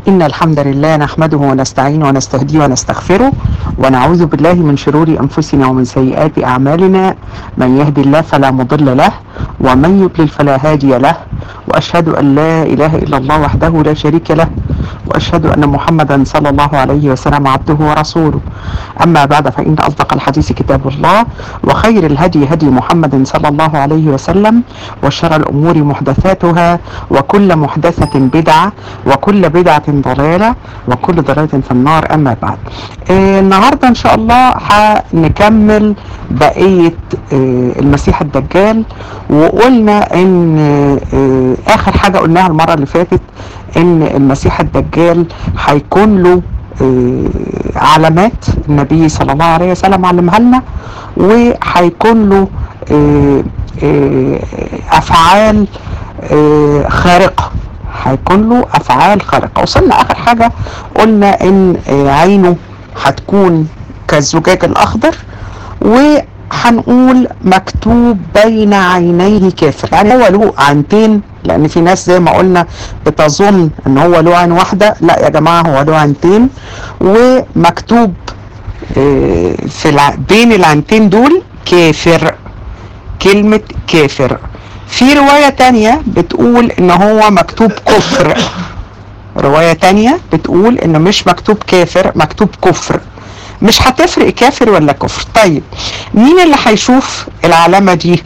إن الحمد لله نحمده ونستعينه ونستهديه ونستغفره ونعوذ بالله من شرور أنفسنا ومن سيئات أعمالنا من يهدي الله فلا مضل له ومن يضلل فلا هادي له وأشهد أن لا إله إلا الله وحده لا شريك له وأشهد أن محمدا صلى الله عليه وسلم عبده ورسوله أما بعد فإن أصدق الحديث كتاب الله وخير الهدي هدي محمد صلى الله عليه وسلم وشر الأمور محدثاتها وكل محدثة بدعة وكل بدعة ضلالة وكل ضلالة في النار أما بعد آه النهاردة إن شاء الله هنكمل بقية آه المسيح الدجال وقلنا إن آه آخر حاجة قلناها المرة اللي فاتت إن المسيح الدجال هيكون له آه علامات النبي صلى الله عليه وسلم علمها لنا وهيكون له آه آه افعال خارقه هيكون له افعال خارقه وصلنا اخر حاجه قلنا ان عينه هتكون كالزجاج الاخضر وهنقول مكتوب بين عينيه كافر يعني هو له عينتين لان في ناس زي ما قلنا بتظن ان هو له عين واحده لا يا جماعه هو له عينتين ومكتوب في الع... بين العينتين دول كافر كلمه كافر في روايه تانية بتقول ان هو مكتوب كفر روايه تانية بتقول انه مش مكتوب كافر مكتوب كفر مش هتفرق كافر ولا كفر طيب مين اللي هيشوف العلامه دي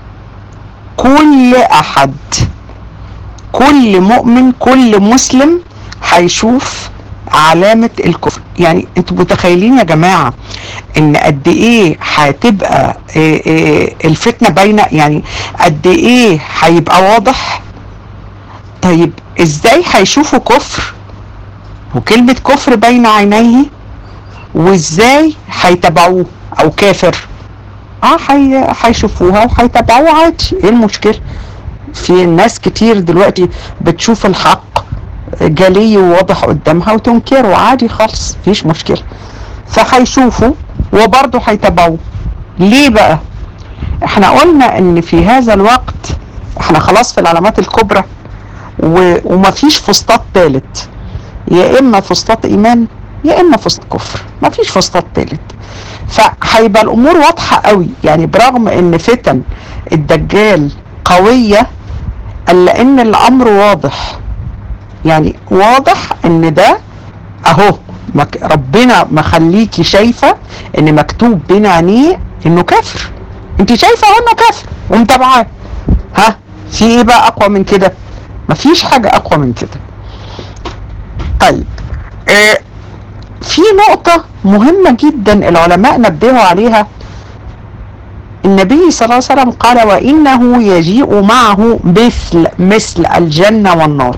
كل احد كل مؤمن كل مسلم هيشوف علامة الكفر يعني انتوا متخيلين يا جماعة ان قد ايه هتبقى إيه إيه الفتنة باينة يعني قد ايه هيبقى واضح طيب ازاي هيشوفوا كفر وكلمة كفر بين عينيه وازاي هيتبعوه او كافر اه هيشوفوها وهيتبعوه عادي ايه المشكلة في ناس كتير دلوقتي بتشوف الحق جلي وواضح قدامها وتنكره عادي خالص مفيش مشكلة فهيشوفوا وبرضه هيتبعوه ليه بقى احنا قلنا ان في هذا الوقت احنا خلاص في العلامات الكبرى و... ومفيش فسطاط ثالث يا اما فسطاط ايمان يا اما فسطاط كفر مفيش فسطاط ثالث فهيبقى الامور واضحه قوي يعني برغم ان فتن الدجال قويه الا ان الامر واضح يعني واضح ان ده اهو مك ربنا مخليكي شايفه ان مكتوب بين عينيه انه كافر انت شايفه انه كافر ومتابعاه ها في ايه بقى اقوى من كده مفيش حاجه اقوى من كده طيب آه في نقطه مهمه جدا العلماء نبهوا عليها النبي صلى الله عليه وسلم قال وانه يجيء معه مثل مثل الجنه والنار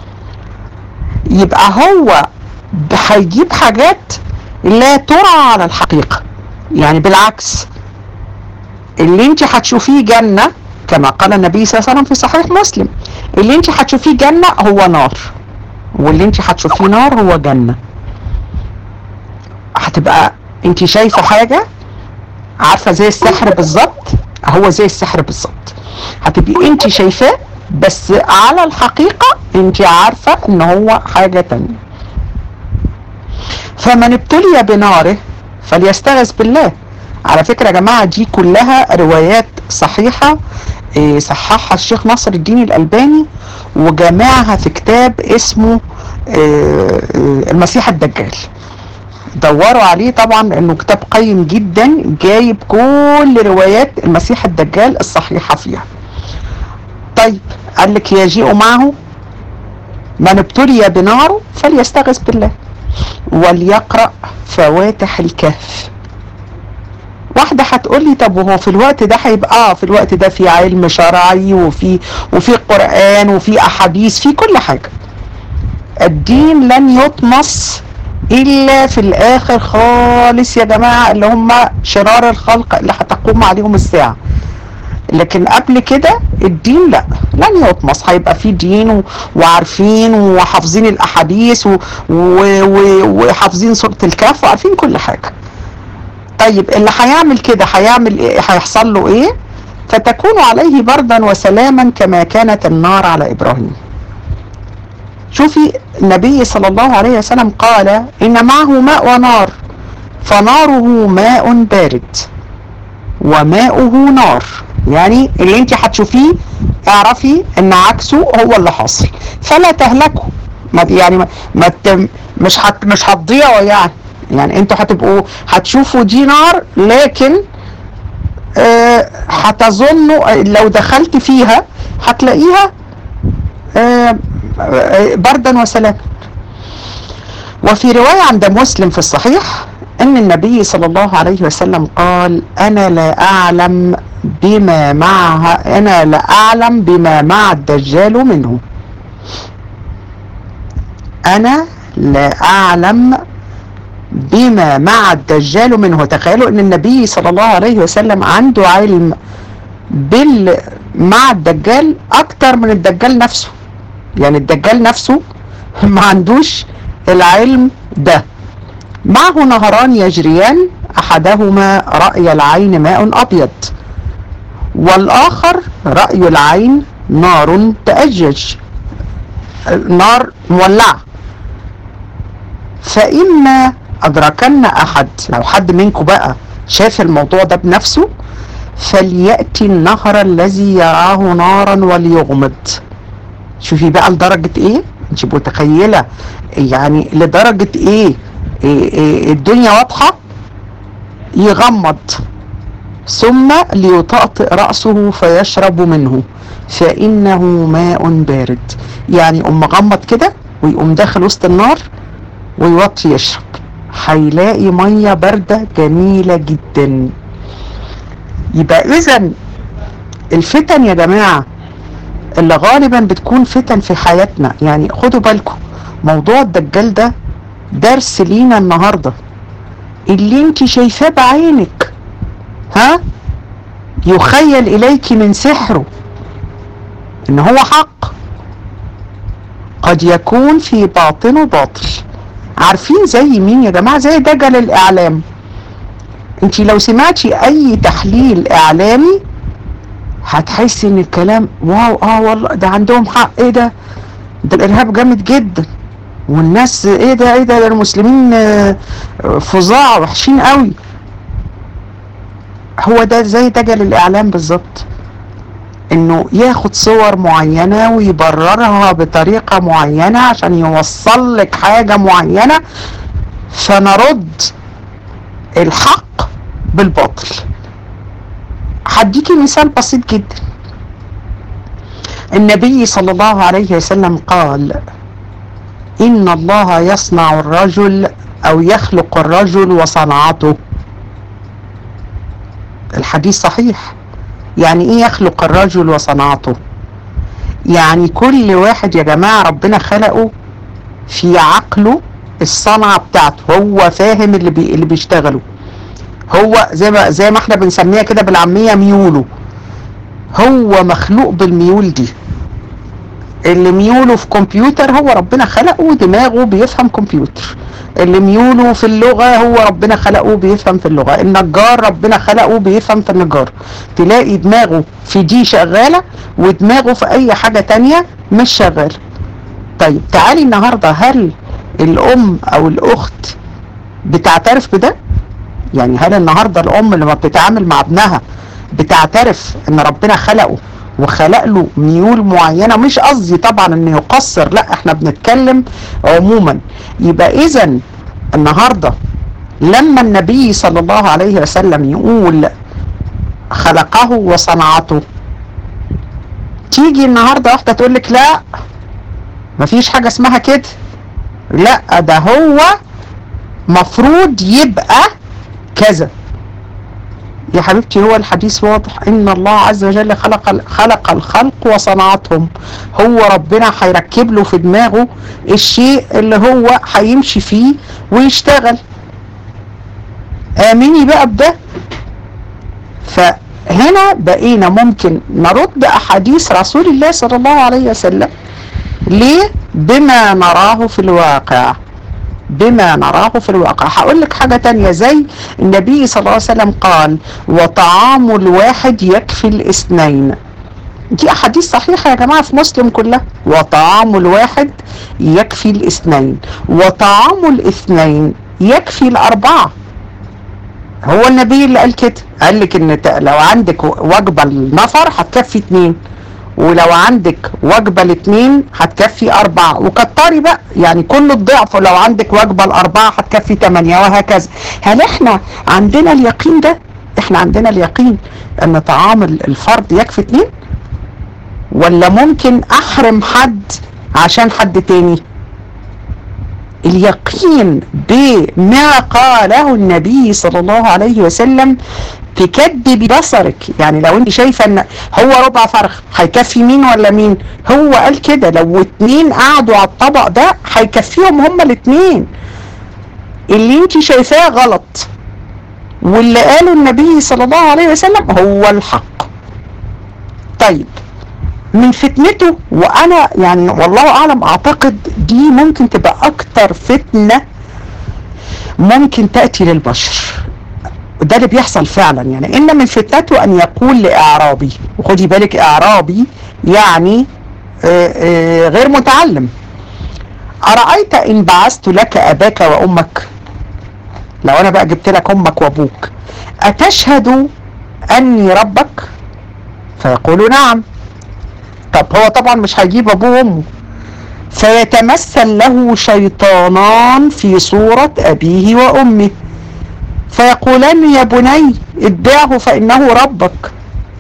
يبقى هو هيجيب حاجات لا ترى على الحقيقة يعني بالعكس اللي انت هتشوفيه جنة كما قال النبي صلى الله عليه وسلم في صحيح مسلم اللي انت هتشوفيه جنة هو نار واللي انت هتشوفيه نار هو جنة هتبقى انت شايفة حاجة عارفة زي السحر بالظبط هو زي السحر بالظبط هتبقي انت شايفاه بس على الحقيقة انت عارفة ان هو حاجة تانية فمن ابتلي بناره فليستغث بالله على فكرة يا جماعة دي كلها روايات صحيحة إيه صححها الشيخ ناصر الدين الألباني وجمعها في كتاب اسمه إيه المسيح الدجال دوروا عليه طبعا انه كتاب قيم جدا جايب كل روايات المسيح الدجال الصحيحة فيها طيب قال لك يجيء معه من ابتلي بناره فليستغث بالله وليقرأ فواتح الكهف واحدة هتقول لي طب وهو في الوقت ده هيبقى اه في الوقت ده في علم شرعي وفي وفي قرآن وفي أحاديث في كل حاجة الدين لن يطمس إلا في الآخر خالص يا جماعة اللي هم شرار الخلق اللي هتقوم عليهم الساعة لكن قبل كده الدين لا لن يطمس هيبقى في دين وعارفين وحافظين الاحاديث وحافظين سوره الكهف وعارفين كل حاجه طيب اللي هيعمل كده هيعمل ايه هيحصل له ايه فتكون عليه بردا وسلاما كما كانت النار على ابراهيم شوفي النبي صلى الله عليه وسلم قال إن معه ماء ونار فناره ماء بارد وماؤه نار يعني اللي انت هتشوفيه اعرفي ان عكسه هو اللي حاصل فلا تهلكوا ما يعني ما ما ت- مش هت مش هتضيعوا يعني يعني انتوا هتبقوا هتشوفوا دي نار لكن آه، هتظنوا آه، لو دخلت فيها هتلاقيها آه، آه، بردا وسلاما وفي رواية عند مسلم في الصحيح أن النبي صلى الله عليه وسلم قال أنا لا أعلم بما معها أنا لا أعلم بما مع الدجال منه أنا لا أعلم بما مع الدجال منه تخيلوا أن النبي صلى الله عليه وسلم عنده علم بال مع الدجال أكتر من الدجال نفسه يعني الدجال نفسه ما عندوش العلم ده معه نهران يجريان احدهما راي العين ماء ابيض والاخر راي العين نار تاجج نار مولعه فاما ادركن احد لو حد منكم بقى شاف الموضوع ده بنفسه فلياتي النهر الذي يراه نارا وليغمض شوفي بقى لدرجة ايه انت متخيلة يعني لدرجة ايه, إيه, إيه الدنيا واضحة يغمض ثم ليطأطئ رأسه فيشرب منه فإنه ماء بارد يعني يقوم مغمض كده ويقوم داخل وسط النار ويوطي يشرب هيلاقي مية باردة جميلة جدا يبقى إذا الفتن يا جماعة اللي غالبا بتكون فتن في حياتنا يعني خدوا بالكم موضوع الدجال ده درس لينا النهارده اللي انت شايفاه بعينك ها يخيل اليك من سحره ان هو حق قد يكون في باطنه باطل عارفين زي مين يا جماعه زي دجل الاعلام انت لو سمعتي اي تحليل اعلامي هتحسي ان الكلام واو اه والله ده عندهم حق ايه ده ده الارهاب جامد جدا والناس ايه ده ايه ده, ده المسلمين آه، فظاع وحشين قوي هو ده زي دجل الاعلام بالظبط انه ياخد صور معينة ويبررها بطريقة معينة عشان يوصل لك حاجة معينة فنرد الحق بالباطل هديكي مثال بسيط جدا النبي صلى الله عليه وسلم قال إن الله يصنع الرجل أو يخلق الرجل وصنعته الحديث صحيح يعني إيه يخلق الرجل وصنعته يعني كل واحد يا جماعة ربنا خلقه في عقله الصنعة بتاعته هو فاهم اللي, بي اللي بيشتغله هو زي ما زي ما احنا بنسميها كده بالعاميه ميوله هو مخلوق بالميول دي اللي ميوله في كمبيوتر هو ربنا خلقه دماغه بيفهم كمبيوتر اللي ميوله في اللغة هو ربنا خلقه بيفهم في اللغة النجار ربنا خلقه بيفهم في النجار تلاقي دماغه في دي شغالة ودماغه في اي حاجة تانية مش شغالة طيب تعالي النهاردة هل الام او الاخت بتعترف بده يعني هل النهارده الام لما بتتعامل مع ابنها بتعترف ان ربنا خلقه وخلق له ميول معينه مش قصدي طبعا انه يقصر لا احنا بنتكلم عموما يبقى اذا النهارده لما النبي صلى الله عليه وسلم يقول خلقه وصنعته تيجي النهارده واحده تقول لك لا مفيش حاجه اسمها كده لا ده هو مفروض يبقى كذا يا حبيبتي هو الحديث واضح ان الله عز وجل خلق خلق الخلق وصنعتهم هو ربنا هيركب له في دماغه الشيء اللي هو هيمشي فيه ويشتغل امني بقى بده فهنا بقينا ممكن نرد احاديث رسول الله صلى الله عليه وسلم ليه بما نراه في الواقع بما نراه في الواقع هقول لك حاجة تانية زي النبي صلى الله عليه وسلم قال وطعام الواحد يكفي الاثنين دي احاديث صحيحة يا جماعة في مسلم كلها وطعام الواحد يكفي الاثنين وطعام الاثنين يكفي الاربعة هو النبي اللي قال كده قال لك ان لو عندك وجبة النفر هتكفي اتنين ولو عندك وجبة الاثنين هتكفي أربعة وكتري بقى يعني كل الضعف لو عندك وجبة الأربعة هتكفي تمانية وهكذا هل احنا عندنا اليقين ده؟ احنا عندنا اليقين ان طعام الفرد يكفي اتنين؟ ولا ممكن احرم حد عشان حد تاني؟ اليقين بما قاله النبي صلى الله عليه وسلم تكدي ببصرك يعني لو انت شايفه ان هو ربع فرخ هيكفي مين ولا مين هو قال كده لو اتنين قعدوا على الطبق ده هيكفيهم هما الاتنين اللي انت شايفاه غلط واللي قاله النبي صلى الله عليه وسلم هو الحق طيب من فتنته وانا يعني والله اعلم اعتقد دي ممكن تبقى اكتر فتنة ممكن تأتي للبشر وده اللي بيحصل فعلا يعني ان من فتنته ان يقول لاعرابي وخدي بالك اعرابي يعني آآ آآ غير متعلم ارايت ان بعثت لك اباك وامك لو انا بقى جبت لك امك وابوك اتشهد اني ربك فيقول نعم طب هو طبعا مش هيجيب ابوه وامه فيتمثل له شيطانان في صورة ابيه وامه فيقولان يا بني اتبعه فانه ربك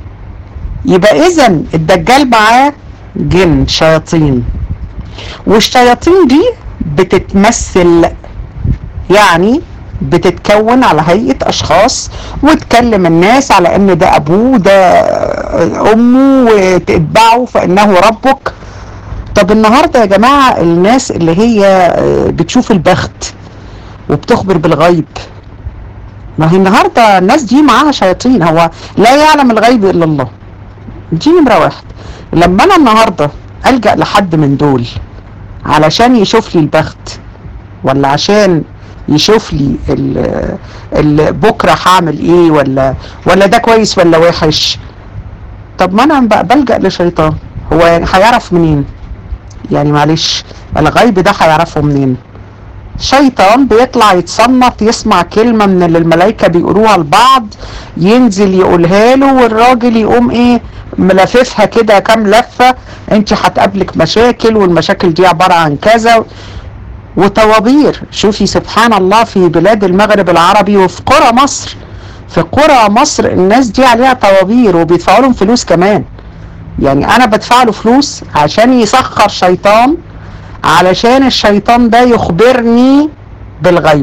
يبقى اذا الدجال معاه جن شياطين والشياطين دي بتتمثل يعني بتتكون على هيئة اشخاص وتكلم الناس على ان ده ابوه ده امه وتتبعه فانه ربك طب النهاردة يا جماعة الناس اللي هي بتشوف البخت وبتخبر بالغيب ما هي النهاردة الناس دي معاها شياطين هو لا يعلم الغيب الا الله دي نمرة واحد لما انا النهاردة الجأ لحد من دول علشان يشوف لي البخت ولا عشان يشوف لي ال ال بكره هعمل ايه ولا ولا ده كويس ولا وحش طب ما انا بقى بلجأ لشيطان هو يعني هيعرف منين يعني معلش الغيب ده هيعرفه منين شيطان بيطلع يتصنف يسمع كلمة من اللي الملائكة بيقولوها لبعض ينزل يقولها له والراجل يقوم ايه ملففها كده كام لفة انت هتقابلك مشاكل والمشاكل دي عبارة عن كذا وطوابير شوفي سبحان الله في بلاد المغرب العربي وفي قرى مصر في قرى مصر الناس دي عليها طوابير وبيدفعوا لهم فلوس كمان يعني انا بدفع له فلوس عشان يسخر شيطان علشان الشيطان ده يخبرني بالغيب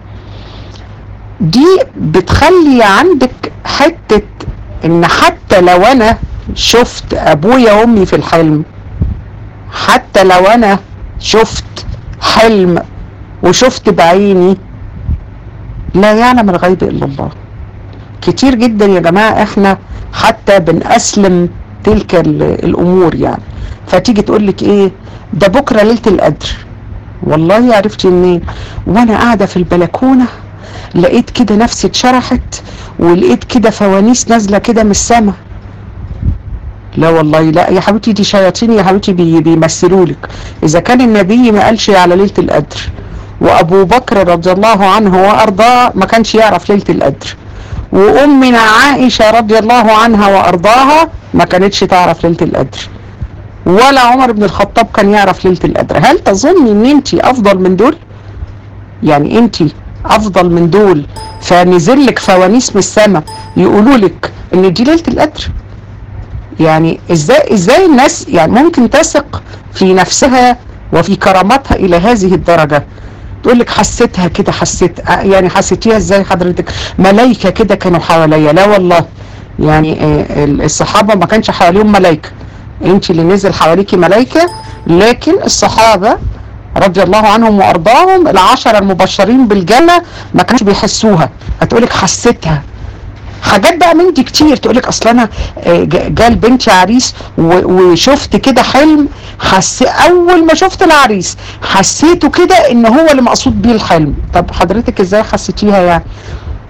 دي بتخلي عندك حتة ان حتى لو انا شفت ابويا وامي في الحلم حتى لو انا شفت حلم وشفت بعيني لا يعلم الغيب الا الله كتير جدا يا جماعة احنا حتى بنأسلم تلك الامور يعني فتيجي تقول لك ايه ده بكرة ليلة القدر والله عرفتي منين وانا قاعدة في البلكونة لقيت كده نفسي اتشرحت ولقيت كده فوانيس نازلة كده من السما لا والله لا يا حبيبتي دي شياطين يا حبيبتي بي بيمثلوا لك اذا كان النبي ما قالش على ليله القدر وابو بكر رضي الله عنه وارضاه ما كانش يعرف ليله القدر وامنا عائشه رضي الله عنها وارضاها ما كانتش تعرف ليله القدر ولا عمر بن الخطاب كان يعرف ليله القدر هل تظني ان انت افضل من دول يعني انت افضل من دول فنزل لك فوانيس من السماء يقولوا لك ان دي ليله القدر يعني ازاي ازاي الناس يعني ممكن تثق في نفسها وفي كرامتها الى هذه الدرجه تقول لك حسيتها كده حسيت يعني حسيتيها ازاي حضرتك ملايكه كده كانوا حواليا لا والله يعني الصحابه ما كانش حواليهم ملايكه انت اللي نزل حواليكي ملايكه لكن الصحابه رضي الله عنهم وارضاهم العشره المبشرين بالجنه ما كانوش بيحسوها هتقولك حسيتها حاجات بقى من دي كتير تقولك اصل انا جال بنتي عريس وشفت كده حلم حس اول ما شفت العريس حسيته كده ان هو اللي مقصود بيه الحلم طب حضرتك ازاي حسيتيها يعني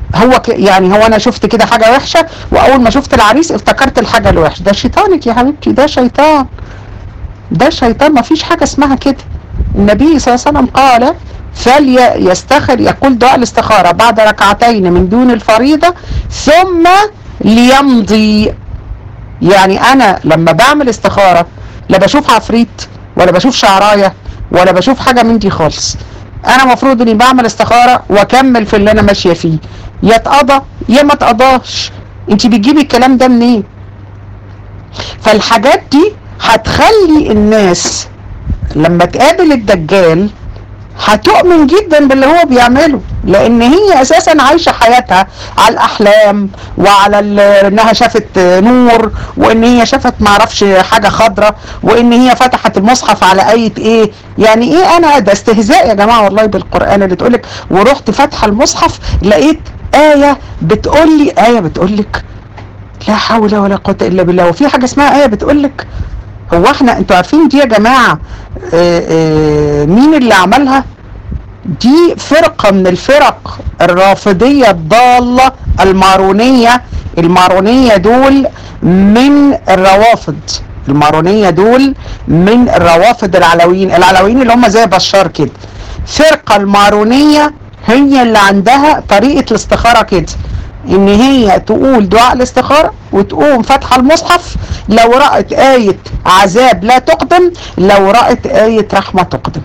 هو ك... يعني هو انا شفت كده حاجه وحشه واول ما شفت العريس افتكرت الحاجه الوحشه ده شيطانك يا حبيبتي ده شيطان ده شيطان ما فيش حاجه اسمها كده النبي صلى الله عليه وسلم قال فليستخر يقول دعاء الاستخاره بعد ركعتين من دون الفريضه ثم ليمضي يعني انا لما بعمل استخاره لا بشوف عفريت ولا بشوف شعرايه ولا بشوف حاجه من دي خالص انا مفروض اني بعمل استخاره واكمل في اللي انا ماشيه فيه يا اتقضى يا ما اتقضاش انت بتجيبي الكلام ده منين فالحاجات دي هتخلي الناس لما تقابل الدجال هتؤمن جدا باللي هو بيعمله لان هي اساسا عايشه حياتها على الاحلام وعلى انها شافت نور وان هي شافت معرفش حاجه خضراء وان هي فتحت المصحف على ايه ايه يعني ايه انا ده استهزاء يا جماعه والله بالقران اللي تقولك ورحت فاتحه المصحف لقيت ايه بتقول لي ايه بتقول لك لا حول ولا قوه الا بالله وفي حاجه اسمها ايه بتقول لك هو احنا انتوا عارفين دي يا جماعة اه اه مين اللي عملها دي فرقة من الفرق الرافضية الضالة المارونية المارونية دول من الروافض المارونية دول من الروافض العلويين العلويين اللي هم زي بشار كده فرقة المارونية هي اللي عندها طريقة الاستخارة كده ان هي تقول دعاء الاستخارة وتقوم فاتحة المصحف لو رأت آية عذاب لا تقدم لو رأت آية رحمة تقدم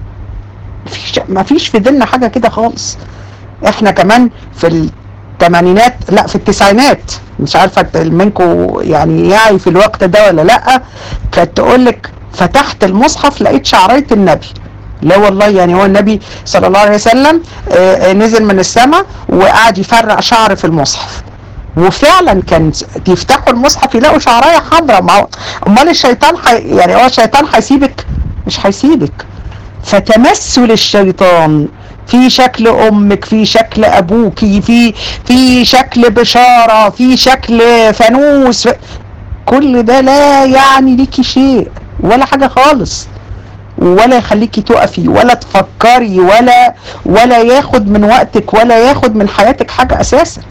مفيش مفيش في ديننا حاجة كده خالص احنا كمان في الثمانينات لا في التسعينات مش عارفة منكم يعني يعي في الوقت ده ولا لا كانت تقول لك فتحت المصحف لقيت شعرية النبي لا والله يعني هو النبي صلى الله عليه وسلم نزل من السماء وقعد يفرق شعر في المصحف وفعلا كان يفتحوا المصحف يلاقوا شعرايه حمراء ما امال الشيطان حي يعني هو الشيطان هيسيبك مش هيسيبك فتمثل الشيطان في شكل امك في شكل ابوك في في شكل بشاره في شكل فانوس كل ده لا يعني ليكي شيء ولا حاجه خالص ولا يخليكي تقفي ولا تفكري ولا ولا ياخد من وقتك ولا ياخد من حياتك حاجة اساسا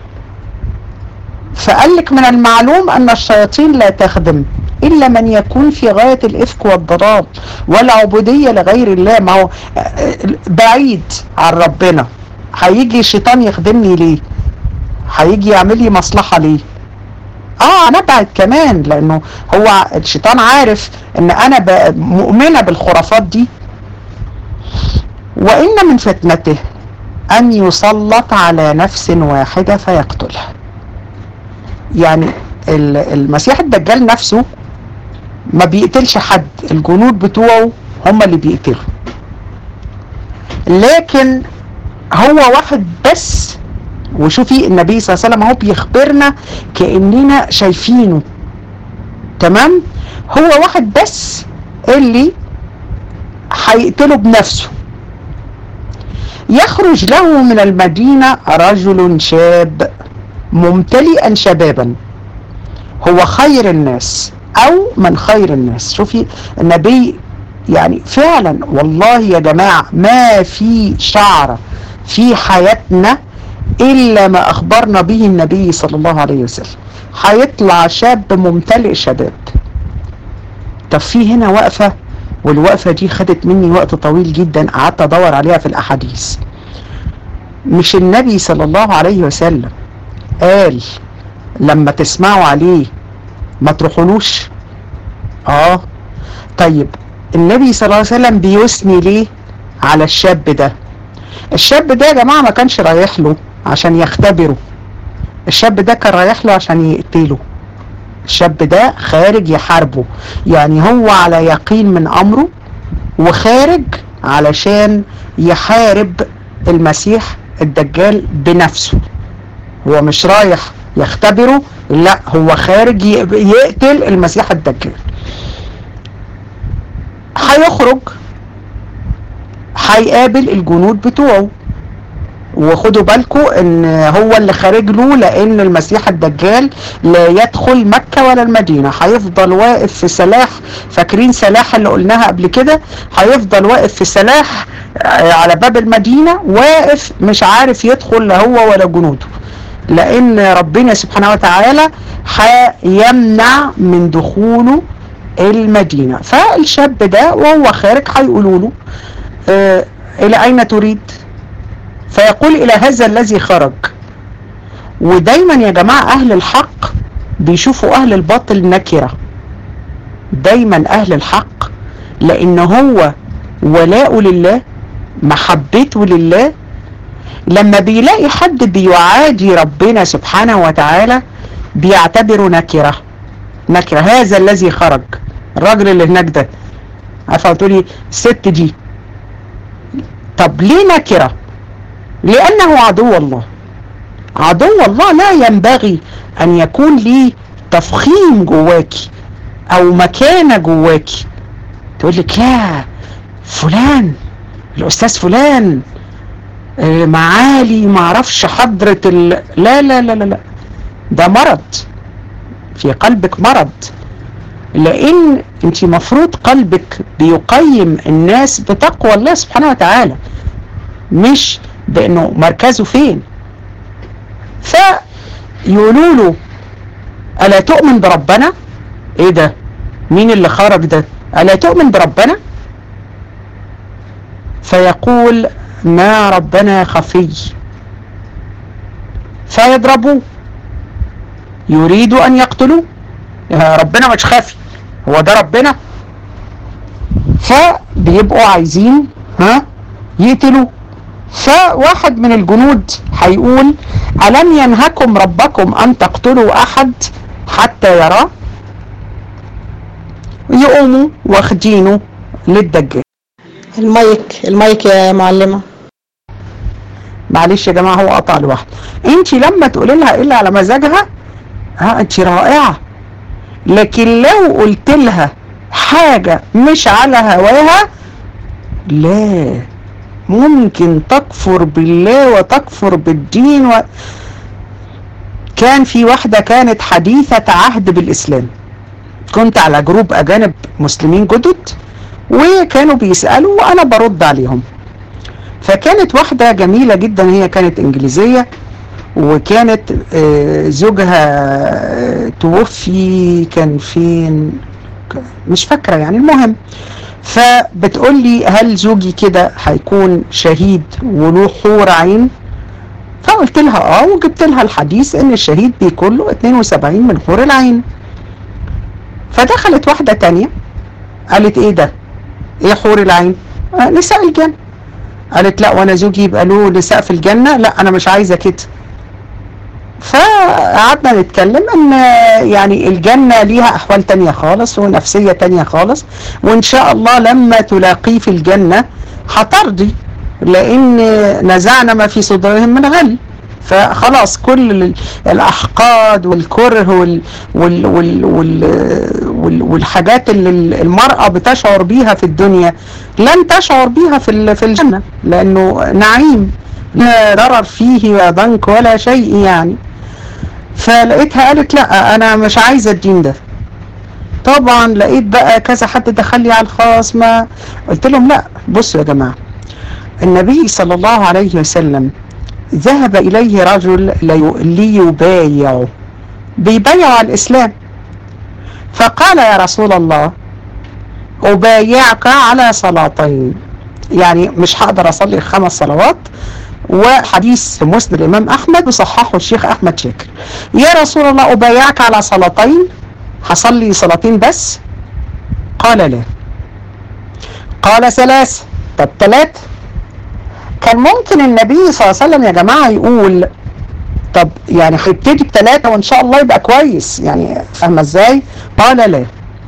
فقال لك من المعلوم ان الشياطين لا تخدم الا من يكون في غاية الافك والضلال والعبودية لغير الله ما هو بعيد عن ربنا هيجي الشيطان يخدمني ليه هيجي يعمل لي مصلحة ليه اه نبعد كمان لانه هو الشيطان عارف ان انا مؤمنة بالخرافات دي وان من فتنته ان يسلط على نفس واحدة فيقتلها يعني المسيح الدجال نفسه ما بيقتلش حد الجنود بتوعه هم اللي بيقتلوا لكن هو واحد بس وشوفي النبي صلى الله عليه وسلم اهو بيخبرنا كاننا شايفينه تمام هو واحد بس اللي هيقتله بنفسه يخرج له من المدينة رجل شاب ممتلئا شبابا هو خير الناس او من خير الناس شوفي النبي يعني فعلا والله يا جماعة ما في شعر في حياتنا إلا ما أخبرنا به النبي صلى الله عليه وسلم هيطلع شاب ممتلئ شباب طب في هنا وقفة والوقفة دي خدت مني وقت طويل جدا قعدت أدور عليها في الأحاديث مش النبي صلى الله عليه وسلم قال لما تسمعوا عليه ما تروحولوش اه طيب النبي صلى الله عليه وسلم بيثني ليه على الشاب ده الشاب ده يا جماعة ما كانش رايح له عشان يختبره الشاب ده كان رايح له عشان يقتله الشاب ده خارج يحاربه يعني هو على يقين من امره وخارج علشان يحارب المسيح الدجال بنفسه هو مش رايح يختبره لا هو خارج يقتل المسيح الدجال هيخرج هيقابل الجنود بتوعه وخدوا بالكم ان هو اللي خارج له لان المسيح الدجال لا يدخل مكة ولا المدينة هيفضل واقف في سلاح فاكرين سلاح اللي قلناها قبل كده هيفضل واقف في سلاح على باب المدينة واقف مش عارف يدخل لا هو ولا جنوده لان ربنا سبحانه وتعالى هيمنع من دخوله المدينة فالشاب ده وهو خارج هيقولوا له اه الى اين تريد فيقول الى هذا الذي خرج ودايما يا جماعة اهل الحق بيشوفوا اهل الباطل نكرة دايما اهل الحق لان هو ولاءه لله محبته لله لما بيلاقي حد بيعادي ربنا سبحانه وتعالى بيعتبره نكرة نكرة هذا الذي خرج الراجل اللي هناك ده عارفه تقولي الست دي طب ليه نكره لأنه عدو الله عدو الله لا ينبغي أن يكون لي تفخيم جواكي أو مكانة جواكي تقول لك لا فلان الأستاذ فلان معالي معرفش حضرة ال... لا لا لا لا لا ده مرض في قلبك مرض لأن انت مفروض قلبك بيقيم الناس بتقوى الله سبحانه وتعالى مش بانه مركزه فين فيقولوا له الا تؤمن بربنا ايه ده مين اللي خرج ده الا تؤمن بربنا فيقول ما ربنا خفي فيضربوه يريدوا ان يقتلوه ربنا مش خافي هو ده ربنا فبيبقوا عايزين ها يقتلوه فواحد من الجنود هيقول ألم ينهكم ربكم أن تقتلوا أحد حتى يراه يقوموا واخدينه للدجال المايك المايك يا معلمة معلش يا جماعة هو قطع لوحده انت لما تقولي لها الا على مزاجها ها انت رائعة لكن لو قلت لها حاجة مش على هواها لا ممكن تكفر بالله وتكفر بالدين و... كان في واحدة كانت حديثة عهد بالإسلام كنت على جروب أجانب مسلمين جدد وكانوا بيسألوا وأنا برد عليهم فكانت واحدة جميلة جدا هي كانت إنجليزية وكانت زوجها توفي كان فين مش فاكرة يعني المهم فبتقول لي هل زوجي كده هيكون شهيد وله حور عين فقلت لها اه وجبت لها الحديث ان الشهيد بيكون له 72 من حور العين فدخلت واحدة تانية قالت ايه ده ايه حور العين آه نساء الجنة قالت لا وانا زوجي يبقى له نساء في الجنة لا انا مش عايزة كده فقعدنا نتكلم ان يعني الجنة ليها احوال تانية خالص ونفسية تانية خالص وان شاء الله لما تلاقيه في الجنة هترضي لان نزعنا ما في صدورهم من غل فخلاص كل الاحقاد والكره وال وال وال وال وال والحاجات اللي المرأة بتشعر بيها في الدنيا لن تشعر بيها في في الجنة لانه نعيم لا ضرر فيه ولا ضنك ولا شيء يعني فلقيتها قالت لا انا مش عايزه الدين ده طبعا لقيت بقى كذا حد دخل لي على الخاص ما قلت لهم لا بصوا يا جماعه النبي صلى الله عليه وسلم ذهب اليه رجل ليبايعه بيبايعه على الاسلام فقال يا رسول الله ابايعك على صلاتين يعني مش هقدر اصلي خمس صلوات وحديث في مسند الإمام أحمد وصححه الشيخ أحمد شاكر يا رسول الله أبايعك على صلاتين هصلي صلاتين بس قال لا قال ثلاث طب ثلاث كان ممكن النبي صلى الله عليه وسلم يا جماعة يقول طب يعني هيبتدي بثلاثة وإن شاء الله يبقى كويس يعني فاهمة إزاي قال لا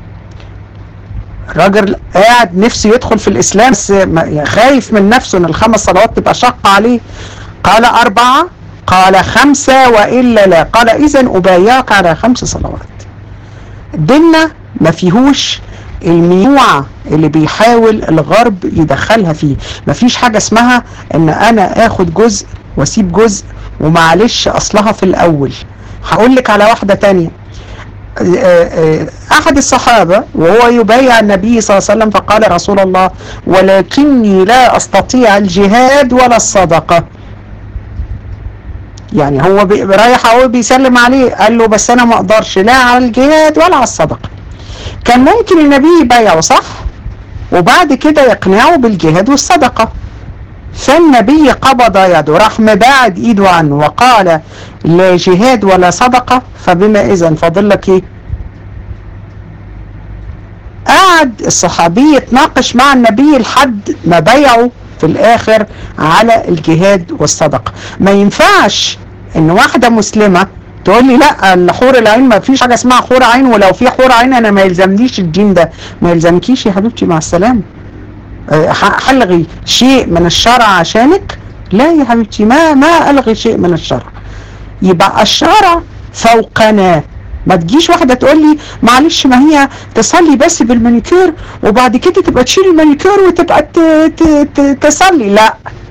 الراجل قاعد نفسه يدخل في الإسلام بس خايف من نفسه إن الخمس صلوات تبقى شاقة عليه قال أربعة قال خمسة وإلا لا قال إذا أبايعك على خمس صلوات ديننا ما فيهوش الميوعة اللي بيحاول الغرب يدخلها فيه ما فيش حاجة اسمها ان انا اخد جزء واسيب جزء ومعلش اصلها في الاول هقول لك على واحدة تانية احد الصحابة وهو يبايع النبي صلى الله عليه وسلم فقال رسول الله ولكني لا استطيع الجهاد ولا الصدقة يعني هو بي- رايح اهو بيسلم عليه قال له بس انا ما اقدرش لا على الجهاد ولا على الصدقة كان ممكن النبي يبايعه صح وبعد كده يقنعه بالجهاد والصدقة فالنبي قبض يده راح مباعد ايده عنه وقال لا جهاد ولا صدقة فبما اذا فاضل لك ايه قعد الصحابي يتناقش مع النبي لحد ما بيعه في الاخر على الجهاد والصدقة ما ينفعش ان واحدة مسلمة تقول لي لا الحور العين ما فيش حاجة اسمها حور عين ولو في حور عين انا ما يلزمنيش الدين ده ما يلزمكيش يا حبيبتي مع السلامة أه، ح- هلغي شيء من الشرع عشانك لا يا حبيبتي ما ما الغي شيء من الشرع يبقى الشرع فوقنا ما تجيش واحدة تقول لي معلش ما هي تصلي بس بالمانيكير وبعد كده تبقى تشيل المانيكير وتبقى ت- ت- ت- تصلي لا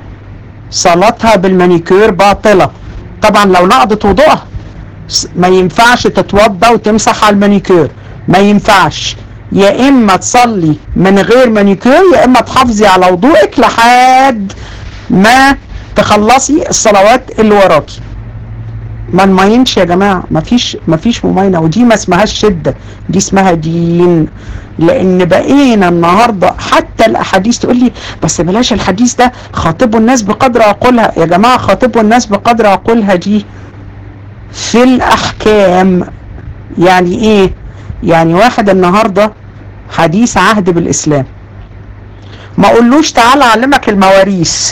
صلاتها بالمانيكير باطلة طبعا لو نقضت وضوءها س- ما ينفعش تتوضى وتمسح على المانيكير ما ينفعش يا اما تصلي من غير مانيكير يا اما تحافظي على وضوءك لحد ما تخلصي الصلوات اللي وراكي ما نمينش يا جماعة مفيش مفيش مماينة ودي ما اسمهاش شدة دي اسمها دين لان بقينا النهاردة حتى الاحاديث تقول لي بس بلاش الحديث ده خاطبوا الناس بقدر عقولها يا جماعة خاطبوا الناس بقدر عقولها دي في الاحكام يعني ايه يعني واحد النهاردة حديث عهد بالاسلام ما اقولوش تعالى اعلمك المواريث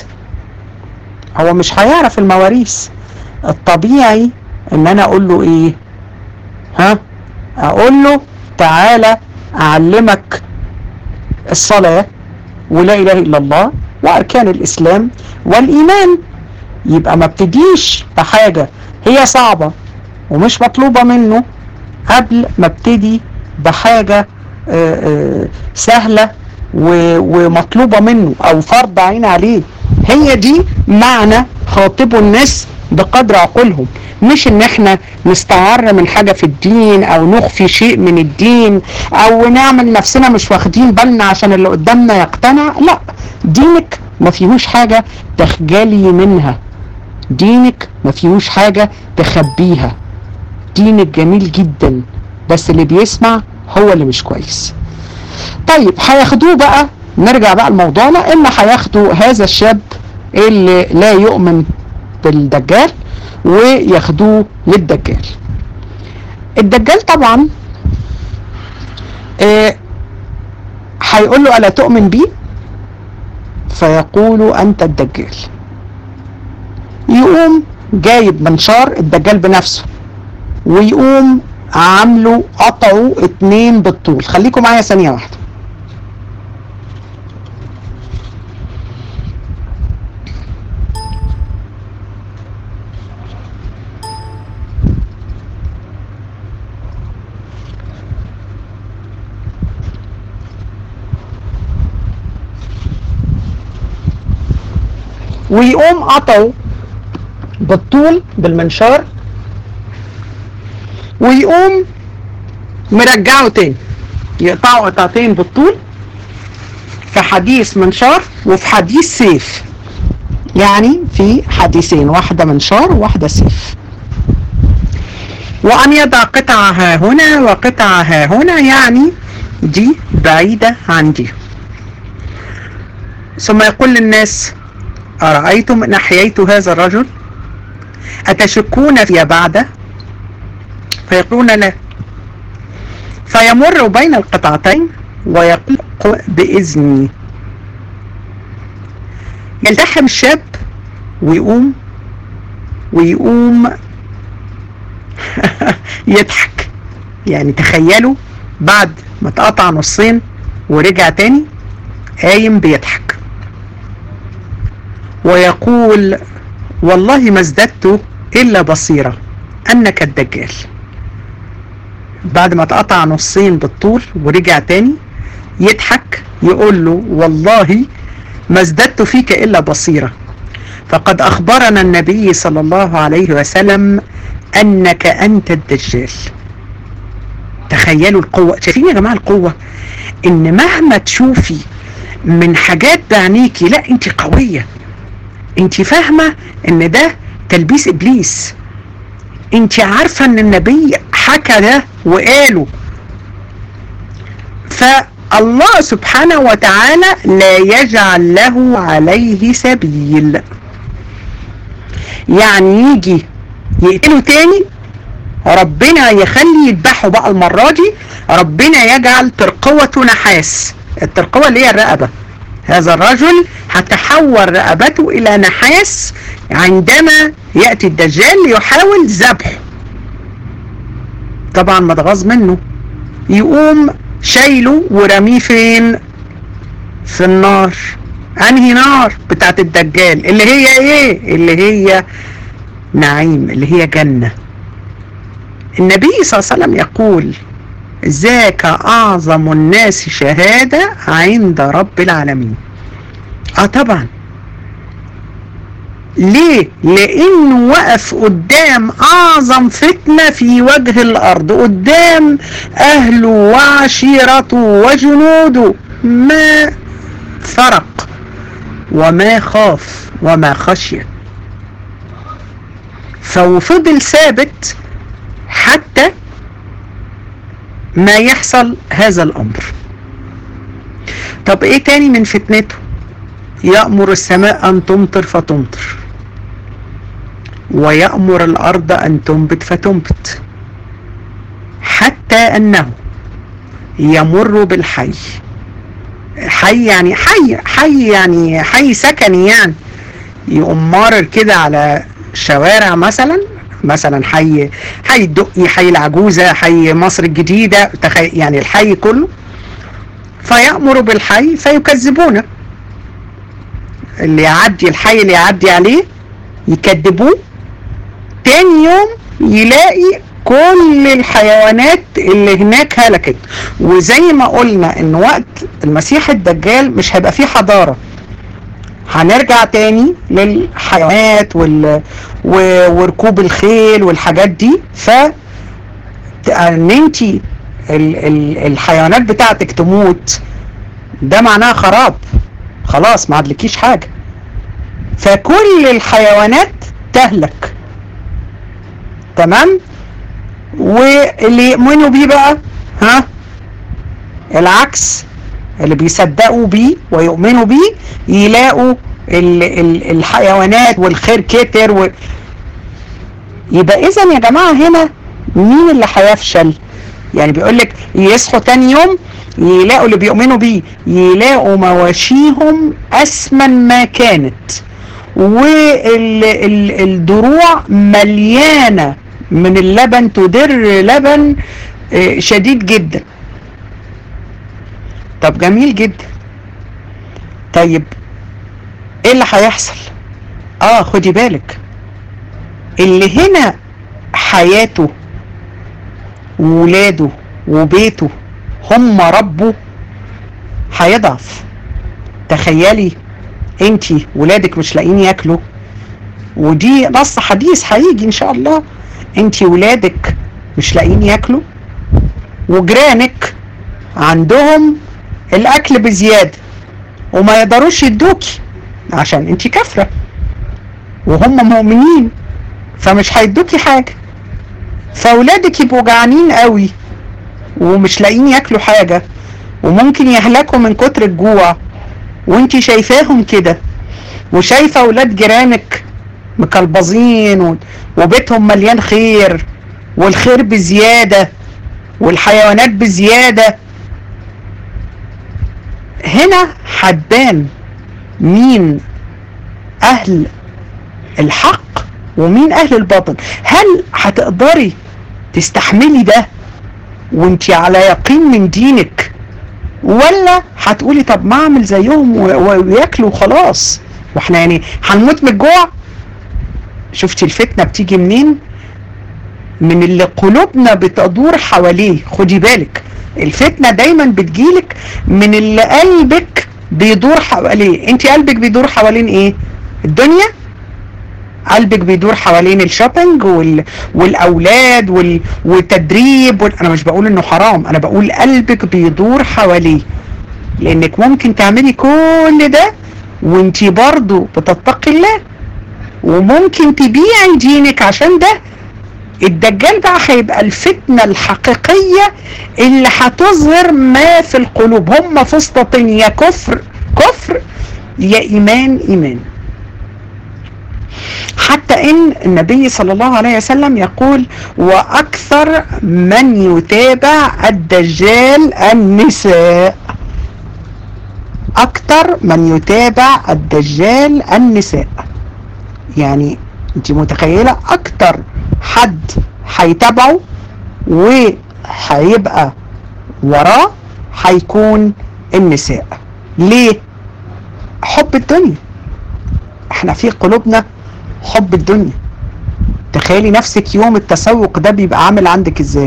هو مش هيعرف المواريث الطبيعي ان انا اقول له ايه ها اقول له تعالى اعلمك الصلاة ولا اله الا الله واركان الاسلام والايمان يبقى ما ابتديش بحاجة هي صعبة ومش مطلوبة منه قبل ما ابتدي بحاجة آه، آه، سهلة و- ومطلوبة منه او فرض عين عليه هي دي معنى خاطبوا الناس بقدر عقولهم مش ان احنا نستعر من حاجة في الدين او نخفي شيء من الدين او نعمل نفسنا مش واخدين بالنا عشان اللي قدامنا يقتنع لا دينك ما فيهوش حاجة تخجلي منها دينك ما فيهوش حاجة تخبيها دينك جميل جدا بس اللي بيسمع هو اللي مش كويس طيب هياخدوه بقى نرجع بقى لموضوعنا اما هياخدوا هذا الشاب اللي لا يؤمن بالدجال وياخدوه للدجال الدجال طبعا آه، هيقول له الا تؤمن بي فيقول انت الدجال يقوم جايب منشار الدجال بنفسه ويقوم عامله قطعه اتنين بالطول خليكم معايا ثانية واحدة ويقوم قطعه بالطول بالمنشار ويقوم مرجعه تاني يقطعه قطعتين بالطول في حديث منشار وفي حديث سيف يعني في حديثين واحدة منشار وواحدة سيف وأن يضع قطعة ها هنا وقطعة ها هنا يعني دي بعيدة عن دي ثم يقول للناس أرأيتم إن أحييت هذا الرجل أتشكون في بعده فيقولون لا فيمر بين القطعتين ويقول بإذني يلتحم الشاب ويقوم ويقوم يضحك يعني تخيلوا بعد ما اتقطع نصين ورجع تاني قايم بيضحك ويقول والله ما ازددت إلا بصيرة أنك الدجال بعد ما اتقطع نصين بالطول ورجع تاني يضحك يقول له والله ما ازددت فيك إلا بصيرة فقد أخبرنا النبي صلى الله عليه وسلم أنك أنت الدجال تخيلوا القوة شايفين يا جماعة القوة إن مهما تشوفي من حاجات بعينيكي لا انت قوية انت فاهمة ان ده تلبيس ابليس انت عارفة ان النبي حكى ده وقاله فالله سبحانه وتعالى لا يجعل له عليه سبيل يعني يجي يقتله تاني ربنا يخلي يذبحه بقى المرة دي ربنا يجعل ترقوته نحاس الترقوة اللي هي الرقبة هذا الرجل هتحول رقبته إلى نحاس عندما يأتي الدجال ليحاول ذبحه طبعا متغاظ منه يقوم شايله ورميه فين في النار انهي نار بتاعت الدجال اللي هي ايه اللي هي نعيم اللي هي جنة النبي صلى الله عليه وسلم يقول ذاك أعظم الناس شهادة عند رب العالمين اه طبعا ليه لانه وقف قدام اعظم فتنة في وجه الارض قدام اهله وعشيرته وجنوده ما فرق وما خاف وما خشي فوفضل ثابت حتى ما يحصل هذا الامر طب ايه تاني من فتنته يأمر السماء ان تمطر فتمطر ويأمر الارض ان تنبت فتنبت حتى انه يمر بالحي حي يعني حي حي يعني حي سكني يعني يقوم مارر كده على شوارع مثلا مثلا حي حي الدقي حي العجوزة حي مصر الجديدة تخي يعني الحي كله فيأمر بالحي فيكذبونه اللي يعدي الحي اللي يعدي عليه يكذبوه تاني يوم يلاقي كل الحيوانات اللي هناك هلكت وزي ما قلنا ان وقت المسيح الدجال مش هيبقى فيه حضارة هنرجع تاني للحيوانات وال... و... وركوب الخيل والحاجات دي ف ان انت ال... ال... الحيوانات بتاعتك تموت ده معناها خراب خلاص ما عادلكيش حاجة فكل الحيوانات تهلك تمام واللي يؤمنوا بيه بقى ها العكس اللي بيصدقوا بيه ويؤمنوا بيه يلاقوا ال ال الحيوانات والخير كتر و... يبقى اذا يا جماعة هنا مين اللي هيفشل يعني بيقول لك يصحوا تاني يوم يلاقوا اللي بيؤمنوا بيه يلاقوا مواشيهم اسمن ما كانت والدروع مليانة من اللبن تدر لبن شديد جدا طب جميل جدا طيب ايه اللي هيحصل اه خدي بالك اللي هنا حياته وولاده وبيته هم ربه هيضعف تخيلي انتي ولادك مش لاقيين ياكلوا ودي نص حديث هيجي ان شاء الله انتي ولادك مش لاقيين ياكلوا وجيرانك عندهم الاكل بزياده وما يقدروش يدوكي عشان انتي كافره وهم مؤمنين فمش هيدوكي حاجه فاولادك يبقوا جعانين قوي ومش لاقيين ياكلوا حاجه وممكن يهلكوا من كتر الجوع وانتي شايفاهم كده وشايفه اولاد جيرانك مكلبظين وبيتهم مليان خير والخير بزياده والحيوانات بزياده هنا هتبان مين اهل الحق ومين اهل الباطل هل هتقدري تستحملي ده وانتي على يقين من دينك ولا هتقولي طب ما اعمل زيهم وياكلوا خلاص واحنا يعني هنموت من الجوع شفتي الفتنة بتيجي منين من اللي قلوبنا بتدور حواليه خدي بالك الفتنة دايما بتجيلك من اللي قلبك بيدور حواليه انت قلبك بيدور حوالين ايه الدنيا قلبك بيدور حوالين الشوبينج وال... والاولاد وال... والتدريب وال... انا مش بقول انه حرام انا بقول قلبك بيدور حواليه لانك ممكن تعملي كل ده وانتي برضو بتتقي الله وممكن تبيعي دينك عشان ده الدجال بقى هيبقى الفتنة الحقيقية اللي هتظهر ما في القلوب هم فسطتين يا كفر كفر يا إيمان إيمان حتى ان النبي صلى الله عليه وسلم يقول واكثر من يتابع الدجال النساء اكثر من يتابع الدجال النساء يعني انت متخيلة اكتر حد هيتابعه وهيبقى وراه هيكون النساء ليه حب الدنيا احنا في قلوبنا حب الدنيا تخيلي نفسك يوم التسوق ده بيبقى عامل عندك ازاي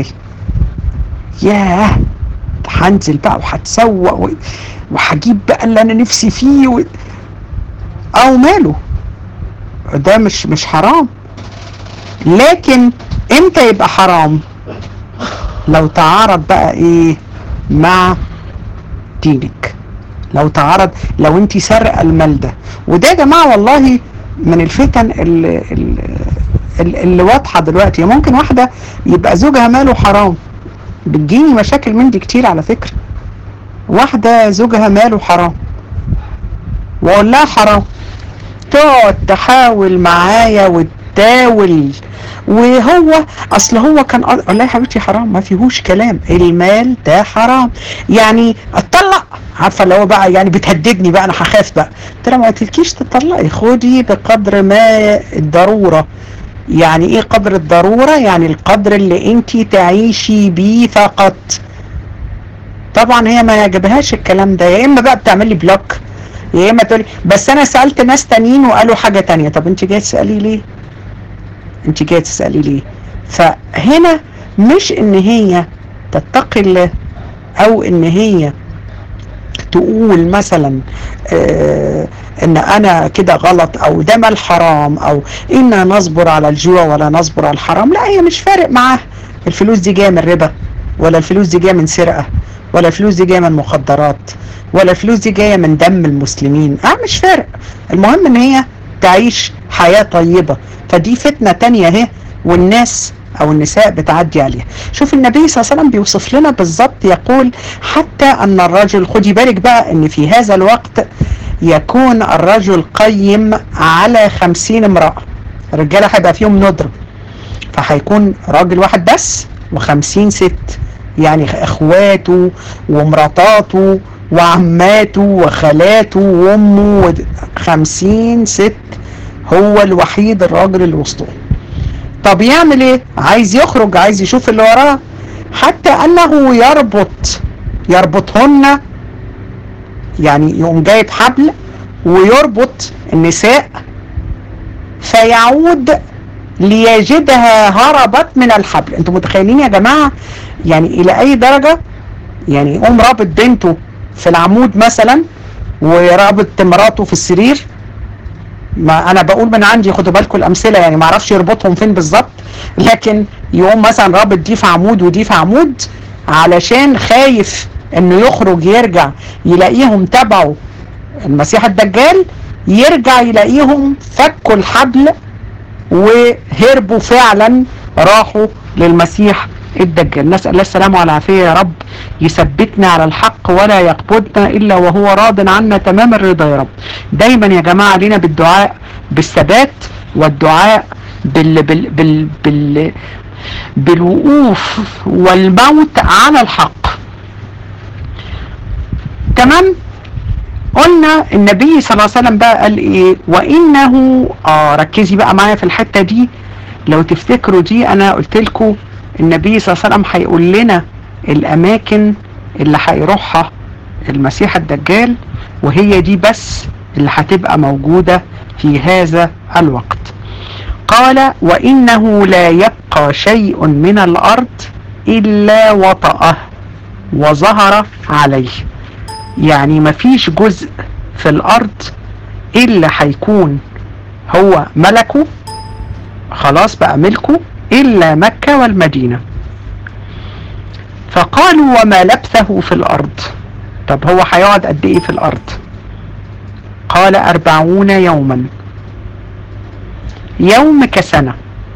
ياه هنزل بقى وهتسوق وهجيب بقى اللي انا نفسي فيه و... او ماله ده مش مش حرام لكن امتى يبقى حرام لو تعارض بقى ايه مع دينك لو تعارض لو انت سرق المال ده وده يا جماعه والله من الفتن اللي, اللي, اللي واضحه دلوقتي ممكن واحده يبقى زوجها ماله حرام بتجيني مشاكل من دي كتير على فكره واحده زوجها ماله حرام واقول لها حرام تقعد تحاول معايا وتداول وهو اصل هو كان والله يا حبيبتي حرام ما فيهوش كلام المال ده حرام يعني اتطلق عارفه اللي هو بقى يعني بتهددني بقى انا هخاف بقى قلت لها ما قلتلكيش تطلقي خدي بقدر ما الضروره يعني ايه قدر الضروره يعني القدر اللي انت تعيشي بيه فقط طبعا هي ما يعجبهاش الكلام ده يا اما بقى بتعملي بلوك يا اما تقولي بس انا سالت ناس تانيين وقالوا حاجه تانية طب انت جايه تسالي ليه انت جايه تسالي ليه فهنا مش ان هي تتقي الله او ان هي تقول مثلا آه ان انا كده غلط او ده مال حرام او انا نصبر على الجوع ولا نصبر على الحرام لا هي مش فارق معاها الفلوس دي جايه من ربا ولا الفلوس دي جايه من سرقه ولا الفلوس دي جايه من مخدرات ولا الفلوس دي جايه من دم المسلمين اه مش فارق المهم ان هي تعيش حياه طيبه فدي فتنه تانية اهي والناس او النساء بتعدي عليها شوف النبي صلى الله عليه وسلم بيوصف لنا بالظبط يقول حتى ان الرجل خدي بالك بقى ان في هذا الوقت يكون الرجل قيم على خمسين امرأة الرجالة هيبقى فيهم ندرة فهيكون راجل واحد بس وخمسين ست يعني اخواته ومراتاته وعماته وخالاته وامه خمسين ست هو الوحيد الراجل اللي وسطهم طب يعمل ايه عايز يخرج عايز يشوف اللي وراه حتى انه يربط يربطهن يعني يقوم جايب حبل ويربط النساء فيعود ليجدها هربت من الحبل انتوا متخيلين يا جماعة يعني الى اي درجة يعني يقوم رابط بنته في العمود مثلا ورابط مراته في السرير ما انا بقول من عندي خدوا بالكم الامثله يعني ما اعرفش يربطهم فين بالظبط لكن يقوم مثلا رابط دي في عمود ودي في عمود علشان خايف انه يخرج يرجع يلاقيهم تبعوا المسيح الدجال يرجع يلاقيهم فكوا الحبل وهربوا فعلا راحوا للمسيح الدجال نسأل الله السلامة والعافية يا رب يثبتنا على الحق ولا يقبضنا إلا وهو راض عنا تمام الرضا يا رب دايما يا جماعة لنا بالدعاء بالثبات والدعاء بال بال بال بال بالوقوف والموت على الحق تمام قلنا النبي صلى الله عليه وسلم بقى قال ايه وانه اه ركزي بقى معايا في الحته دي لو تفتكروا دي انا قلت لكم النبي صلى الله عليه وسلم هيقول لنا الاماكن اللي هيروحها المسيح الدجال وهي دي بس اللي هتبقى موجوده في هذا الوقت قال وانه لا يبقى شيء من الارض الا وطأه وظهر عليه يعني مفيش جزء في الارض الا هيكون هو ملكه خلاص بقى ملكه إلا مكة والمدينة فقالوا وما لبثه في الأرض طب هو هيقعد قد إيه في الأرض قال أربعون يوما يوم كسنة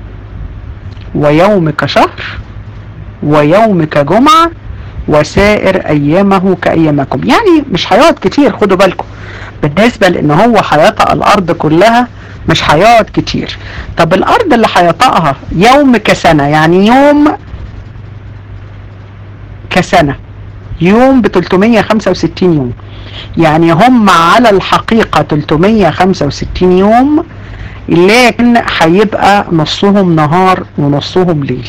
ويوم كشهر ويوم كجمعة وسائر أيامه كأيامكم يعني مش هيقعد كتير خدوا بالكم بالنسبة لأن هو هيطأ الأرض كلها مش هيقعد كتير طب الأرض اللي هيطأها يوم كسنة يعني يوم كسنة يوم ب 365 يوم يعني هم على الحقيقة 365 يوم لكن هيبقى نصهم نهار ونصهم ليل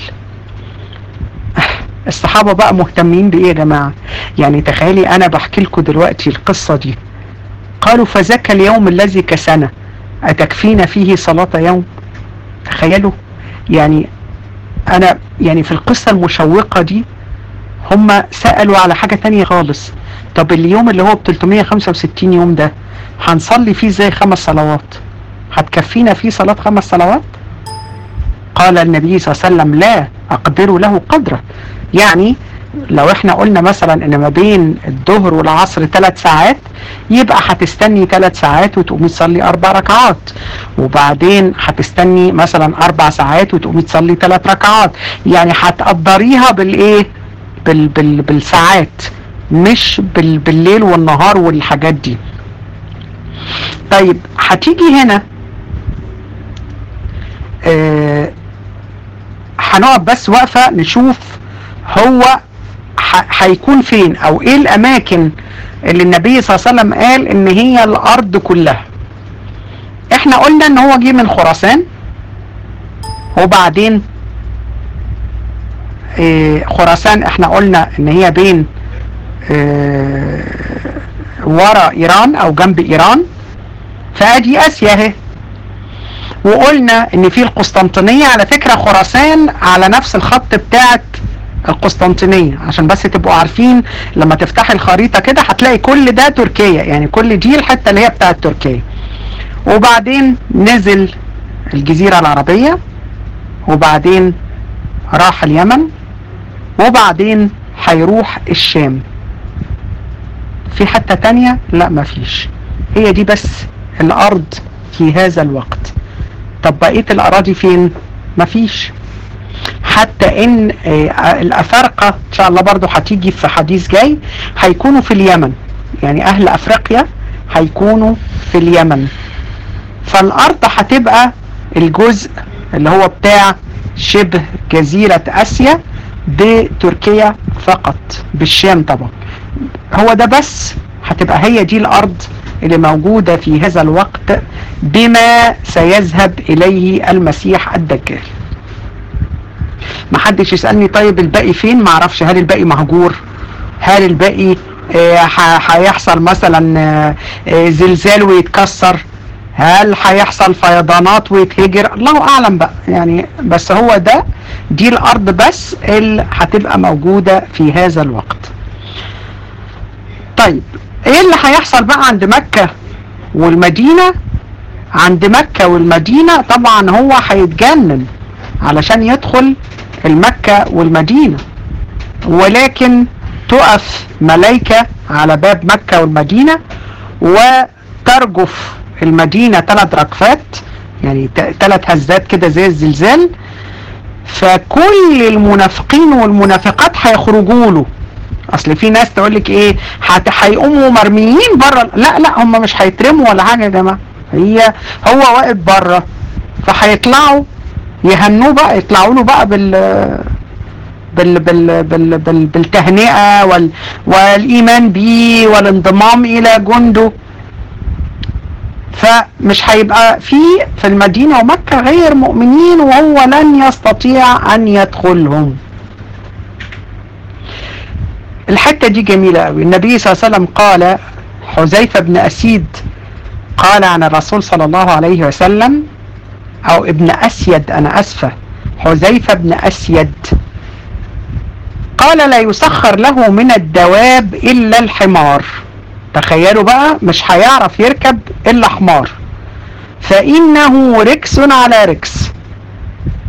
الصحابة بقى مهتمين بإيه يا جماعة يعني تخيلي أنا بحكي لكم دلوقتي القصة دي قالوا فذاك اليوم الذي كسنة أتكفينا فيه صلاة يوم تخيلوا يعني أنا يعني في القصة المشوقة دي هم سألوا على حاجة تانية خالص طب اليوم اللي هو ب 365 يوم ده هنصلي فيه زي خمس صلوات هتكفينا فيه صلاة خمس صلوات قال النبي صلى الله عليه وسلم لا أقدر له قدره يعني لو احنا قلنا مثلا ان ما بين الظهر والعصر ثلاث ساعات يبقى هتستني ثلاث ساعات وتقومي تصلي اربع ركعات وبعدين هتستني مثلا اربع ساعات وتقومي تصلي ثلاث ركعات يعني هتقدريها بالايه بال بال بالساعات مش بال بالليل والنهار والحاجات دي طيب هتيجي هنا آه هنقعد بس واقفه نشوف هو هيكون فين او ايه الاماكن اللي النبي صلى الله عليه وسلم قال ان هي الارض كلها احنا قلنا ان هو جه من خراسان وبعدين إيه خراسان احنا قلنا ان هي بين إيه ورا ايران او جنب ايران فادي اسيا اهي وقلنا ان في القسطنطينية على فكرة خراسان على نفس الخط بتاعت القسطنطينية عشان بس تبقوا عارفين لما تفتحي الخريطة كده هتلاقي كل ده تركيا يعني كل دي الحتة اللي هي بتاعت تركيا وبعدين نزل الجزيرة العربية وبعدين راح اليمن وبعدين هيروح الشام في حتة تانية لا مفيش هي دي بس الارض في هذا الوقت طب بقية الاراضي فين مفيش حتى ان الافارقة ان شاء الله برضو هتيجي في حديث جاي هيكونوا في اليمن يعني اهل افريقيا هيكونوا في اليمن فالارض هتبقى الجزء اللي هو بتاع شبه جزيرة اسيا بتركيا فقط بالشام طبعا هو ده بس هتبقى هي دي الارض اللي موجودة في هذا الوقت بما سيذهب اليه المسيح الدجال ما حدش يسألني طيب الباقي فين ما اعرفش هل الباقي مهجور هل الباقي هيحصل مثلا آه زلزال ويتكسر هل هيحصل فيضانات ويتهجر الله اعلم بقى يعني بس هو ده دي الارض بس اللي هتبقى موجودة في هذا الوقت طيب ايه اللي هيحصل بقى عند مكة والمدينة عند مكة والمدينة طبعا هو هيتجنن علشان يدخل المكة والمدينة ولكن تقف ملايكة على باب مكة والمدينة وترجف المدينة ثلاث ركفات يعني ثلاث هزات كده زي الزلزال فكل المنافقين والمنافقات هيخرجوا له اصل في ناس تقول لك ايه هيقوموا مرميين بره لا لا هم مش هيترموا ولا حاجه يا جماعه هي هو واقف بره فهيطلعوا يهنوه بقى يطلعوا له بقى بال بال بال بال بال بالتهنئه وال والايمان بيه والانضمام الى جنده فمش هيبقى في في المدينه ومكه غير مؤمنين وهو لن يستطيع ان يدخلهم الحته دي جميله قوي النبي صلى الله عليه وسلم قال حذيفه بن اسيد قال عن الرسول صلى الله عليه وسلم او ابن اسيد انا اسفه حذيفه بن اسيد قال لا يسخر له من الدواب الا الحمار تخيلوا بقى مش هيعرف يركب الا حمار فانه ركس على ركس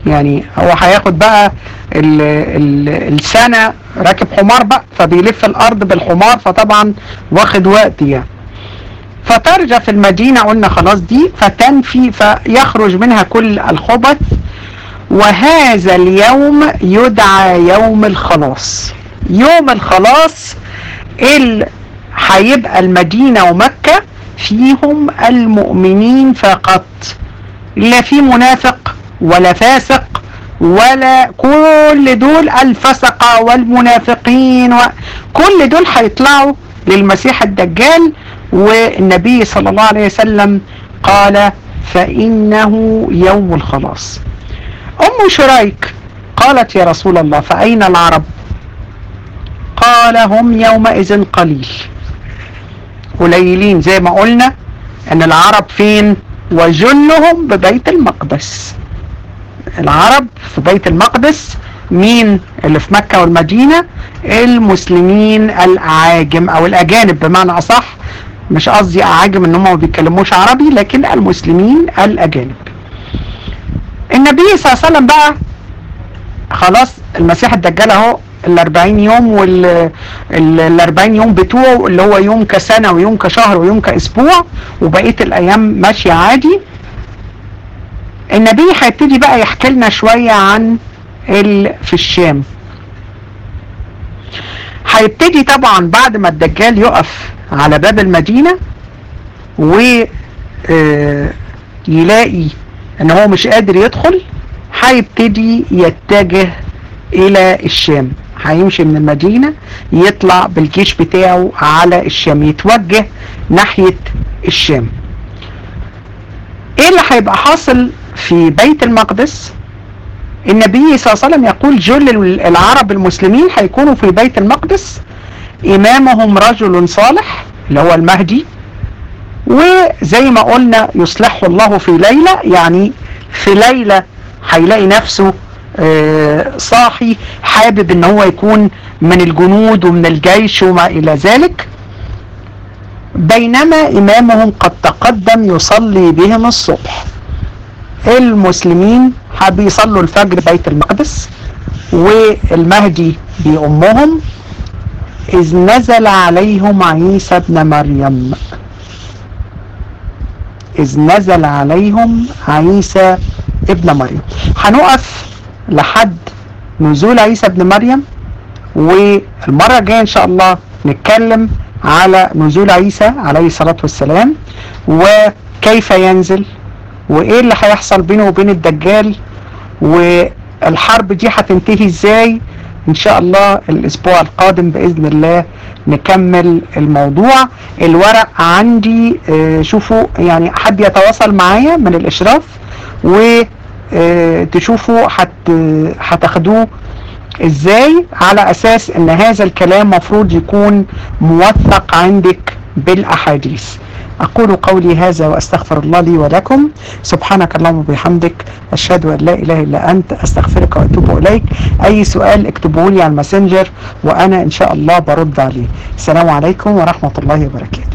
يعني هو هياخد بقى ال ال السنة راكب حمار بقى فبيلف الارض بالحمار فطبعا واخد وقت يعني فترجف المدينة قلنا خلاص دي فتنفي فيخرج منها كل الخبث وهذا اليوم يدعى يوم الخلاص يوم الخلاص اللي هيبقى المدينة ومكة فيهم المؤمنين فقط لا في منافق ولا فاسق ولا كل دول الفسقة والمنافقين وكل دول هيطلعوا للمسيح الدجال والنبي صلى الله عليه وسلم قال فإنه يوم الخلاص أم شريك قالت يا رسول الله فأين العرب قال هم يومئذ قليل قليلين زي ما قلنا ان العرب فين وجلهم ببيت المقدس العرب في بيت المقدس مين اللي في مكة والمدينة المسلمين الأعاجم أو الأجانب بمعنى أصح مش قصدي أعاجم إن هم ما بيتكلموش عربي لكن المسلمين الأجانب النبي صلى الله عليه وسلم بقى خلاص المسيح الدجال اهو ال 40 يوم وال ال 40 يوم بتوعه اللي هو يوم كسنه ويوم كشهر ويوم كاسبوع وبقيه الايام ماشيه عادي النبي هيبتدي بقى يحكي لنا شويه عن ال في الشام هيبتدي طبعا بعد ما الدجال يقف على باب المدينه و يلاقي ان هو مش قادر يدخل هيبتدي يتجه الى الشام هيمشي من المدينة يطلع بالجيش بتاعه على الشام يتوجه ناحية الشام ايه اللي هيبقى حاصل في بيت المقدس النبي صلى الله عليه وسلم يقول جل العرب المسلمين هيكونوا في بيت المقدس امامهم رجل صالح اللي هو المهدي وزي ما قلنا يصلحه الله في ليلة يعني في ليلة هيلاقي نفسه صاحي حابب ان هو يكون من الجنود ومن الجيش وما الى ذلك بينما امامهم قد تقدم يصلي بهم الصبح المسلمين بيصلوا الفجر بيت المقدس والمهدي بأمهم إذ نزل عليهم عيسى ابن مريم إذ نزل عليهم عيسى ابن مريم هنقف لحد نزول عيسى ابن مريم والمرة الجاية إن شاء الله نتكلم على نزول عيسى عليه الصلاة والسلام وكيف ينزل وإيه اللي هيحصل بينه وبين الدجال والحرب دي هتنتهي إزاي إن شاء الله الأسبوع القادم بإذن الله نكمل الموضوع الورق عندي شوفوا يعني حد يتواصل معايا من الإشراف وتشوفوا هتاخدوه ازاي على اساس ان هذا الكلام مفروض يكون موثق عندك بالاحاديث اقول قولي هذا واستغفر الله لي ولكم سبحانك اللهم وبحمدك اشهد ان لا اله الا انت استغفرك واتوب اليك اي سؤال اكتبوه لي على الماسنجر وانا ان شاء الله برد عليه السلام عليكم ورحمه الله وبركاته